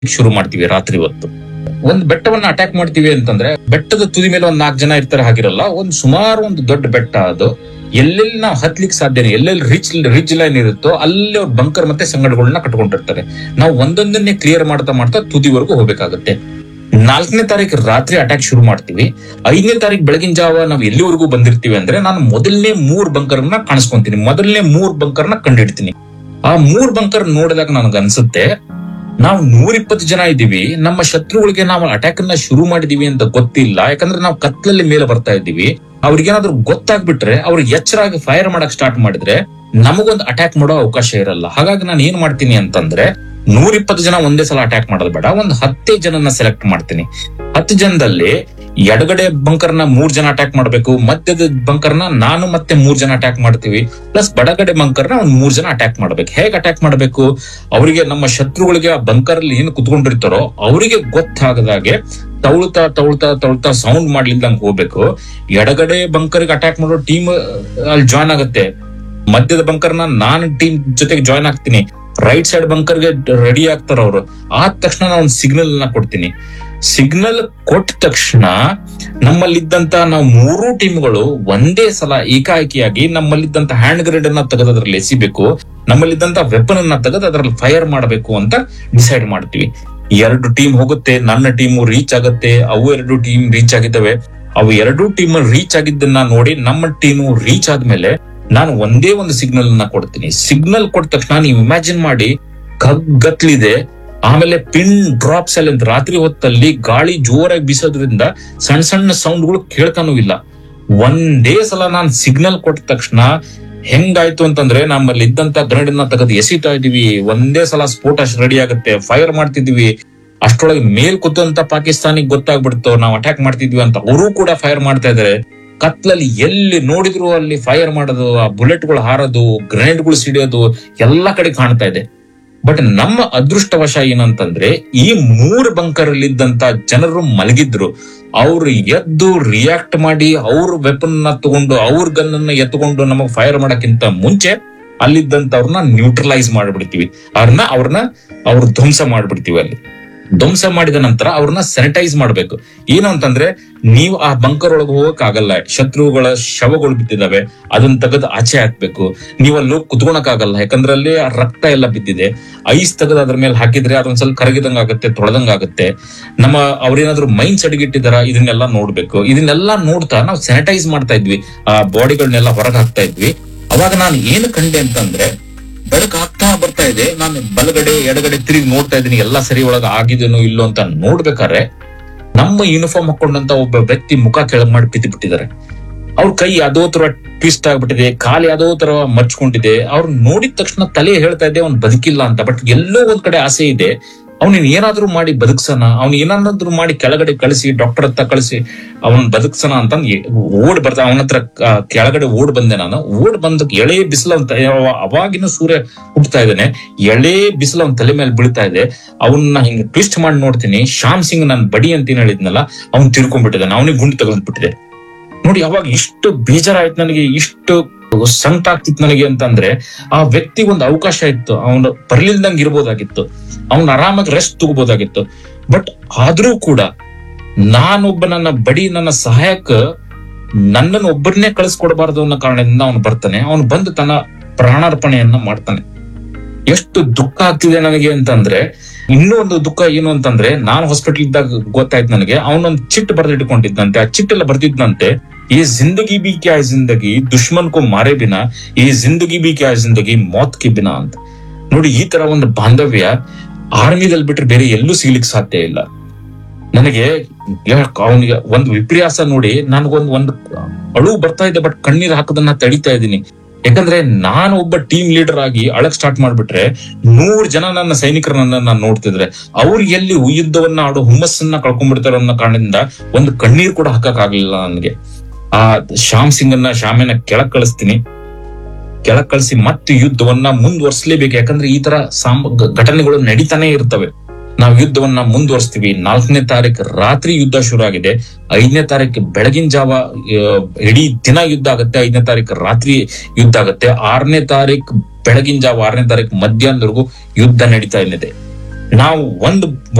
ಶುರು ಮಾಡ್ತೀವಿ ರಾತ್ರಿ ಹೊತ್ತು ಒಂದ್ ಬೆಟ್ಟವನ್ನ ಅಟ್ಯಾಕ್ ಮಾಡ್ತೀವಿ ಅಂತಂದ್ರೆ ಬೆಟ್ಟದ ತುದಿ ಮೇಲೆ ಒಂದ್ ನಾಲ್ಕು ಜನ ಇರ್ತಾರೆ ಹಾಗಿರಲ್ಲ ಒಂದ್ ಸುಮಾರು ಒಂದು ದೊಡ್ಡ ಬೆಟ್ಟ ಅದು ಎಲ್ಲೆಲ್ಲಿ ನಾವು ಹತ್ಲಿಕ್ಕೆ ಸಾಧ್ಯನೇ ಎಲ್ಲೆಲ್ಲಿ ರಿಚ್ ರಿಚ್ ಲೈನ್ ಇರುತ್ತೋ ಅಲ್ಲಿ ಅವ್ರ ಬಂಕರ್ ಮತ್ತೆ ಸಂಗಡಗಳನ್ನ ಕಟ್ಕೊಂಡಿರ್ತಾರೆ ನಾವು ಒಂದೊಂದನ್ನೇ ಕ್ಲಿಯರ್ ಮಾಡ್ತಾ ಮಾಡ್ತಾ ತುದಿವರೆಗೂ ಹೋಗ್ಬೇಕಾಗತ್ತೆ ನಾಲ್ಕನೇ ತಾರೀಕು ರಾತ್ರಿ ಅಟ್ಯಾಕ್ ಶುರು ಮಾಡ್ತೀವಿ ಐದನೇ ತಾರೀಕು ಬೆಳಗಿನ ಜಾವ ನಾವು ಎಲ್ಲಿವರೆಗೂ ಬಂದಿರ್ತೀವಿ ಅಂದ್ರೆ ನಾನು ಮೊದಲನೇ ಮೂರ್ ಬಂಕರ್ನ ಕಾಣಿಸ್ಕೊಂತೀನಿ ಮೊದಲನೇ ಮೂರ್ ಬಂಕರ್ನ ಕಂಡಿಡ್ತೀನಿ ಆ ಮೂರ್ ಬಂಕರ್ ನೋಡಿದಾಗ ನನಗೆ ಅನ್ಸುತ್ತೆ ನಾವು ನೂರಿಪ್ಪತ್ತು ಜನ ಇದ್ದೀವಿ ನಮ್ಮ ಶತ್ರುಗಳಿಗೆ ನಾವು ಅಟ್ಯಾಕ್ ಅನ್ನ ಶುರು ಮಾಡಿದೀವಿ ಅಂತ ಗೊತ್ತಿಲ್ಲ ಯಾಕಂದ್ರೆ ನಾವು ಕತ್ಲಲ್ಲಿ ಮೇಲೆ ಬರ್ತಾ ಇದ್ದೀವಿ ಅವ್ರಿಗೇನಾದ್ರೂ ಗೊತ್ತಾಗ್ಬಿಟ್ರೆ ಅವ್ರು ಎಚ್ಚರಾಗಿ ಫೈರ್ ಮಾಡಕ್ ಸ್ಟಾರ್ಟ್ ಮಾಡಿದ್ರೆ ನಮಗೊಂದು ಅಟ್ಯಾಕ್ ಮಾಡೋ ಅವಕಾಶ ಇರಲ್ಲ ಹಾಗಾಗಿ ನಾನು ಏನ್ ಮಾಡ್ತೀನಿ ಅಂತಂದ್ರೆ ನೂರಿಪ್ಪತ್ತು ಜನ ಒಂದೇ ಸಲ ಅಟ್ಯಾಕ್ ಮಾಡೋದು ಬೇಡ ಒಂದು ಹತ್ತೇ ಜನನ ಸೆಲೆಕ್ಟ್ ಮಾಡ್ತೀನಿ ಹತ್ತು ಜನದಲ್ಲಿ ಎಡಗಡೆ ಬಂಕರ್ನ ಮೂರ್ ಜನ ಅಟ್ಯಾಕ್ ಮಾಡ್ಬೇಕು ಮಧ್ಯದ ಬಂಕರ್ನ ನಾನು ಮತ್ತೆ ಮೂರ್ ಜನ ಅಟ್ಯಾಕ್ ಮಾಡ್ತೀವಿ ಪ್ಲಸ್ ಬಡಗಡೆ ಬಂಕರ್ನ ಒಂದ್ ಮೂರ್ ಜನ ಅಟ್ಯಾಕ್ ಮಾಡ್ಬೇಕು ಹೇಗೆ ಅಟ್ಯಾಕ್ ಮಾಡ್ಬೇಕು ಅವರಿಗೆ ನಮ್ಮ ಶತ್ರುಗಳಿಗೆ ಆ ಬಂಕರ್ ಅಲ್ಲಿ ಏನು ಕುತ್ಕೊಂಡಿರ್ತಾರೋ ಅವರಿಗೆ ಗೊತ್ತಾಗದಾಗೆ ತವಳ್ತಾ ತವಳ್ತಾ ತವಳ್ತಾ ಸೌಂಡ್ ಮಾಡ್ಲಿಲ್ದಂಗ್ ಹೋಗ್ಬೇಕು ಎಡಗಡೆ ಬಂಕರ್ಗೆ ಅಟ್ಯಾಕ್ ಮಾಡೋ ಟೀಮ್ ಅಲ್ಲಿ ಜಾಯ್ನ್ ಆಗುತ್ತೆ ಮಧ್ಯದ ಬಂಕರ್ನ ನಾನು ಟೀಮ್ ಜೊತೆಗೆ ಜಾಯ್ನ್ ಆಗ್ತೀನಿ ರೈಟ್ ಸೈಡ್ ಬಂಕರ್ಗೆ ರೆಡಿ ಆಗ್ತಾರ ಅವರು ಆದ ತಕ್ಷಣ ನಾನು ಒಂದು ಸಿಗ್ನಲ್ ನ ಕೊಡ್ತೀನಿ ಸಿಗ್ನಲ್ ಕೊಟ್ಟ ತಕ್ಷಣ ನಮ್ಮಲ್ಲಿದ್ದಂತ ನಾವು ಮೂರು ಟೀಮ್ಗಳು ಒಂದೇ ಸಲ ಏಕಾಏಕಿಯಾಗಿ ನಮ್ಮಲ್ಲಿದ್ದಂತ ಹ್ಯಾಂಡ್ ಗ್ರೇಡ್ ಅನ್ನ ತೆಗೆದು ಅದ್ರಲ್ಲಿ ಎಸಿಬೇಕು ನಮ್ಮಲ್ಲಿದ್ದಂತ ವೆಪನ್ ಅನ್ನ ತೆಗೆದು ಅದ್ರಲ್ಲಿ ಫೈರ್ ಮಾಡಬೇಕು ಅಂತ ಡಿಸೈಡ್ ಮಾಡ್ತೀವಿ ಎರಡು ಟೀಮ್ ಹೋಗುತ್ತೆ ನನ್ನ ಟೀಮ್ ರೀಚ್ ಆಗುತ್ತೆ ಅವು ಎರಡು ಟೀಮ್ ರೀಚ್ ಆಗಿದ್ದಾವೆ ಅವು ಎರಡು ಟೀಮ್ ರೀಚ್ ಆಗಿದ್ದನ್ನ ನೋಡಿ ನಮ್ಮ ಟೀಮ್ ರೀಚ್ ಆದ್ಮೇಲೆ ನಾನು ಒಂದೇ ಒಂದು ಸಿಗ್ನಲ್ ಅನ್ನ ಕೊಡ್ತೀನಿ ಸಿಗ್ನಲ್ ಕೊಟ್ಟ ತಕ್ಷಣ ನೀವು ಇಮ್ಯಾಜಿನ್ ಮಾಡಿ ಕಗ್ಗತ್ಲಿದೆ ಆಮೇಲೆ ಪಿನ್ ಡ್ರಾಪ್ಸ್ ಅಲ್ಲಿ ಅಂತ ರಾತ್ರಿ ಹೊತ್ತಲ್ಲಿ ಗಾಳಿ ಜೋರಾಗಿ ಬೀಸೋದ್ರಿಂದ ಸಣ್ಣ ಸಣ್ಣ ಸೌಂಡ್ಗಳು ಕೇಳ್ತಾನೂ ಇಲ್ಲ ಒಂದೇ ಸಲ ನಾನ್ ಸಿಗ್ನಲ್ ಕೊಟ್ಟ ತಕ್ಷಣ ಹೆಂಗಾಯ್ತು ಅಂತಂದ್ರೆ ನಮ್ಮಲ್ಲಿ ಇದ್ದಂತ ಗ್ರೆನೇಡ್ ನ ತೆಗೆದು ಎಸಿತಾ ಇದೀವಿ ಒಂದೇ ಸಲ ಸ್ಫೋಟ ರೆಡಿ ಆಗುತ್ತೆ ಫೈರ್ ಮಾಡ್ತಿದ್ವಿ ಅಷ್ಟೊಳಗೆ ಮೇಲ್ ಕೂತಂತ ಪಾಕಿಸ್ತಾನಿಗೆ ಗೊತ್ತಾಗ್ಬಿಡ್ತು ನಾವು ಅಟ್ಯಾಕ್ ಮಾಡ್ತಿದ್ವಿ ಅಂತ ಅವರು ಕೂಡ ಫೈರ್ ಮಾಡ್ತಾ ಇದಾರೆ ಕತ್ಲಲ್ಲಿ ಎಲ್ಲಿ ನೋಡಿದ್ರು ಅಲ್ಲಿ ಫೈರ್ ಮಾಡೋದು ಆ ಬುಲೆಟ್ಗಳು ಹಾರೋದು ಗ್ರೆನೇಡ್ಗಳು ಸಿಡಿಯೋದು ಎಲ್ಲ ಕಡೆ ಕಾಣ್ತಾ ಇದೆ ಬಟ್ ನಮ್ಮ ಅದೃಷ್ಟವಶ ಏನಂತಂದ್ರೆ ಈ ಮೂರ್ ಬಂಕರ್ ಅಲ್ಲಿ ಇದ್ದಂತ ಜನರು ಮಲಗಿದ್ರು ಅವ್ರು ಎದ್ದು ರಿಯಾಕ್ಟ್ ಮಾಡಿ ಅವ್ರ ವೆಪನ್ ನ ತಗೊಂಡು ಅವ್ರ ಗನ್ ಅನ್ನ ಎತ್ಕೊಂಡು ನಮಗ್ ಫೈರ್ ಮಾಡಕ್ಕಿಂತ ಮುಂಚೆ ಅಲ್ಲಿದ್ದಂತವ್ರನ್ನ ನ್ಯೂಟ್ರಲೈಸ್ ಮಾಡ್ಬಿಡ್ತೀವಿ ಅವ್ರನ್ನ ಅವ್ರನ್ನ ಅವ್ರ ಧ್ವಂಸ ಮಾಡ್ಬಿಡ್ತೀವಿ ಅಲ್ಲಿ ಧ್ವಂಸ ಮಾಡಿದ ನಂತರ ಅವ್ರನ್ನ ಸ್ಯಾನಿಟೈಸ್ ಮಾಡ್ಬೇಕು ಏನು ಅಂತಂದ್ರೆ ನೀವು ಆ ಬಂಕರ್ ಒಳಗೆ ಹೋಗಕ್ ಆಗಲ್ಲ ಶತ್ರುಗಳ ಶವಗಳು ಬಿದ್ದಿದಾವೆ ಅದನ್ನ ತೆಗೆದು ಆಚೆ ಹಾಕ್ಬೇಕು ನೀವು ಅಲ್ಲಿ ಹೋಗಿ ಕುತ್ಕೊಳಕ್ ಆಗಲ್ಲ ಯಾಕಂದ್ರೆ ಅಲ್ಲಿ ಆ ರಕ್ತ ಎಲ್ಲ ಬಿದ್ದಿದೆ ಐಸ್ ತೆಗೆದು ಅದ್ರ ಮೇಲೆ ಹಾಕಿದ್ರೆ ಅದೊಂದ್ ಸ್ವಲ್ಪ ಕರಗಿದಂಗ ಆಗುತ್ತೆ ತೊಳೆದಂಗ ಆಗುತ್ತೆ ನಮ್ಮ ಅವ್ರೇನಾದ್ರು ಮೈಂಡ್ ಸಡಿಗಿಟ್ಟಿದಾರ ಇದನ್ನೆಲ್ಲ ನೋಡ್ಬೇಕು ಇದನ್ನೆಲ್ಲ ನೋಡ್ತಾ ನಾವು ಸ್ಯಾನಿಟೈಸ್ ಮಾಡ್ತಾ ಇದ್ವಿ ಆ ಬಾಡಿಗಳನ್ನೆಲ್ಲ ಹೊರಗೆ ಹಾಕ್ತಾ ಇದ್ವಿ ಅವಾಗ ನಾನು ಏನು ಕಂಡೆ ಅಂತಂದ್ರೆ ಬೆಳಕು ಆಗ್ತಾ ಬರ್ತಾ ಇದೆ ನಾನು ಬಲಗಡೆ ಎಡಗಡೆ ತಿರುಗಿ ನೋಡ್ತಾ ಇದ್ದೀನಿ ಎಲ್ಲ ಸರಿ ಒಳಗ ಆಗಿದೇನೋ ಇಲ್ಲೋ ಅಂತ ನೋಡ್ಬೇಕಾದ್ರೆ ನಮ್ಮ ಯೂನಿಫಾರ್ಮ್ ಹಾಕೊಂಡಂತ ಒಬ್ಬ ವ್ಯಕ್ತಿ ಮುಖ ಕೆಳಗ್ ಮಾಡಿ ಬಿದ್ದು ಬಿಟ್ಟಿದ್ದಾರೆ ಅವ್ರ ಕೈ ಯಾವ್ದೋ ತರ ಟ್ವಿಸ್ಟ್ ಆಗ್ಬಿಟ್ಟಿದೆ ಕಾಲು ಯಾವ್ದೋ ತರ ಮರ್ಚ್ಕೊಂಡಿದೆ ಅವ್ರು ನೋಡಿದ ತಕ್ಷಣ ತಲೆ ಹೇಳ್ತಾ ಇದೆ ಅವ್ನು ಬದುಕಿಲ್ಲ ಅಂತ ಬಟ್ ಎಲ್ಲೋ ಒಂದ್ ಕಡೆ ಆಸೆ ಇದೆ ಅವ್ನಿನ್ ಏನಾದ್ರೂ ಮಾಡಿ ಬದುಕ್ಸನ ಅವ್ನ ಏನಾದ್ರೂ ಮಾಡಿ ಕೆಳಗಡೆ ಕಳಿಸಿ ಡಾಕ್ಟರ್ ಹತ್ರ ಕಳಿಸಿ ಅವನ್ ಬದುಕ್ಸನ ಅಂತ ಓಡ್ ಬರ್ತಾ ಅವನ ಹತ್ರ ಆ, ಕೆಳಗಡೆ ಓಡ್ ಬಂದೆ ನಾನು ಓಡ್ ಬಂದ ಎಳೆ ಬಿಸಿಲು ಅಂತ ಅವಾಗಿನ ಸೂರ್ಯ ಹುಟ್ಟತಾ ಇದ್ದಾನೆ ಎಳೆ ಬಿಸಿಲು ಅವನ ತಲೆ ಮೇಲೆ ಬೀಳ್ತಾ ಇದೆ ಅವನ್ನ ಹಿಂಗ್ ಟ್ವಿಸ್ಟ್ ಮಾಡಿ ನೋಡ್ತೀನಿ ಶ್ಯಾಮ್ ಸಿಂಗ್ ನನ್ ಬಡಿ ಅಂತ ಏನ್ ಹೇಳಿದ್ನಲ್ಲ ಅವ್ನ್ ತಿರ್ಕೊಂಡ್ಬಿಟ್ಟಿದ್ದಾನೆ ಅವನಿಗೆ ಗುಂಡು ತೆಗೆದ್ಬಿಟ್ಟಿದೆ ನೋಡಿ ಅವಾಗ ಇಷ್ಟು ಬೇಜಾರಾಯ್ತು ನನಗೆ ಇಷ್ಟು ಸಂಕಟ ಆಗ್ತಿತ್ತು ನನಗೆ ಅಂತಂದ್ರೆ ಆ ವ್ಯಕ್ತಿ ಒಂದು ಅವಕಾಶ ಇತ್ತು ಅವನು ಬರ್ಲಿಲ್ದಂಗ್ ಇರ್ಬೋದಾಗಿತ್ತು ಅವ್ನು ಆರಾಮಾಗಿ ರೆಸ್ಟ್ ತಗೋಬೋದಾಗಿತ್ತು ಬಟ್ ಆದ್ರೂ ಕೂಡ ನಾನೊಬ್ಬ ನನ್ನ ಬಡಿ ನನ್ನ ಸಹಾಯಕ ನನ್ನನ್ನು ಒಬ್ಬರನ್ನೇ ಕಳಿಸ್ಕೊಡ್ಬಾರ್ದು ಅನ್ನೋ ಕಾರಣದಿಂದ ಅವನು ಬರ್ತಾನೆ ಅವನು ಬಂದು ತನ್ನ ಪ್ರಾಣಾರ್ಪಣೆಯನ್ನ ಮಾಡ್ತಾನೆ ಎಷ್ಟು ದುಃಖ ಆಗ್ತಿದೆ ನನಗೆ ಅಂತಂದ್ರೆ ಇನ್ನೂ ಒಂದು ದುಃಖ ಏನು ಅಂತಂದ್ರೆ ನಾನು ಹಾಸ್ಪಿಟಲ್ ಇದ್ದಾಗ ಗೊತ್ತಾಯ್ತು ನನಗೆ ಅವನೊಂದು ಚಿಟ್ ಬರೆದಿಟ್ಕೊಂಡಿದ್ದಂತೆ ಆ ಚಿಟ್ಟೆಲ್ಲ ಬರ್ದಿದ್ದಂತೆ ಈ ಜಿಂದಗಿ ಬಿ ಕ್ಯಾ ಜಿಂದಗಿ ದುಶ್ಮನ್ ಕೋ ಮಾರೇ ಬಿನ ಈ ಜಿಂದಗಿ ಬಿ ಕ್ಯಾ ಜಿಂದಗಿ ಮೌತ್ ಕಿ ಬಿನ ಅಂತ ನೋಡಿ ಈ ತರ ಒಂದು ಬಾಂಧವ್ಯ ಆರ್ಮಿದಲ್ಲಿ ಬಿಟ್ರೆ ಬೇರೆ ಎಲ್ಲೂ ಸಿಗ್ಲಿಕ್ಕೆ ಸಾಧ್ಯ ಇಲ್ಲ ನನಗೆ ಅವನಿಗೆ ಒಂದು ವಿಪರ್ಯಾಸ ನೋಡಿ ನನಗೊಂದು ಒಂದು ಅಳು ಬರ್ತಾ ಇದೆ ಬಟ್ ಕಣ್ಣೀರ್ ಹಾಕೋದನ್ನ ತಡಿತಾ ಇದ್ದೀನಿ ಯಾಕಂದ್ರೆ ನಾನು ಒಬ್ಬ ಟೀಮ್ ಲೀಡರ್ ಆಗಿ ಅಳಕ್ ಸ್ಟಾರ್ಟ್ ಮಾಡ್ಬಿಟ್ರೆ ನೂರ್ ಜನ ನನ್ನ ಸೈನಿಕರನ್ನ ನಾನು ನೋಡ್ತಿದ್ರೆ ಅವ್ರು ಎಲ್ಲಿ ಯುದ್ಧವನ್ನ ಆಡೋ ಹುಮ್ಮಸ್ಸನ್ನ ಕಳ್ಕೊಂಡ್ಬಿಡ್ತಾರೋ ಅನ್ನೋ ಕಾರಣದಿಂದ ಒಂದು ಕಣ್ಣೀರ್ ಕೂಡ ಹಾಕಕ್ ಆಗ್ಲಿಲ್ಲ ನನಗೆ ಆ ಶ್ಯಾಮ್ ಸಿಂಗ್ ಅನ್ನ ಶ್ಯಾಮನ ಕೆಳಗ್ ಕಳಿಸ್ತೀನಿ ಕೆಳಗ್ ಕಳಿಸಿ ಮತ್ತೆ ಯುದ್ಧವನ್ನ ಮುಂದುವರ್ಸ್ಲೇಬೇಕು ಯಾಕಂದ್ರೆ ಈ ತರ ಸಾಮ್ ಘ- ಘಟನೆಗಳು ನಡೀತಾನೆ ಇರ್ತವೆ ನಾವು ಯುದ್ಧವನ್ನ ಮುಂದುವರಿಸ್ತೀವಿ ನಾಲ್ಕನೇ ತಾರೀಕು ರಾತ್ರಿ ಯುದ್ಧ ಶುರು ಆಗಿದೆ ಐದನೇ ತಾರೀಕು ಬೆಳಗಿನ ಜಾವ ಆ, ಇಡೀ ದಿನ ಯುದ್ಧ ಆಗುತ್ತೆ ಐದನೇ ತಾರೀಕು ರಾತ್ರಿ ಯುದ್ಧ ಆಗುತ್ತೆ ಆರನೇ ತಾರೀಕು ಬೆಳಗಿನ ಜಾವ ಆರನೇ ತಾರೀಕು ಮಧ್ಯಾಹ್ನದವರೆಗೂ ಯುದ್ಧ ನಡೀತಾ ಇದೆ ನಾವು ಒಂದು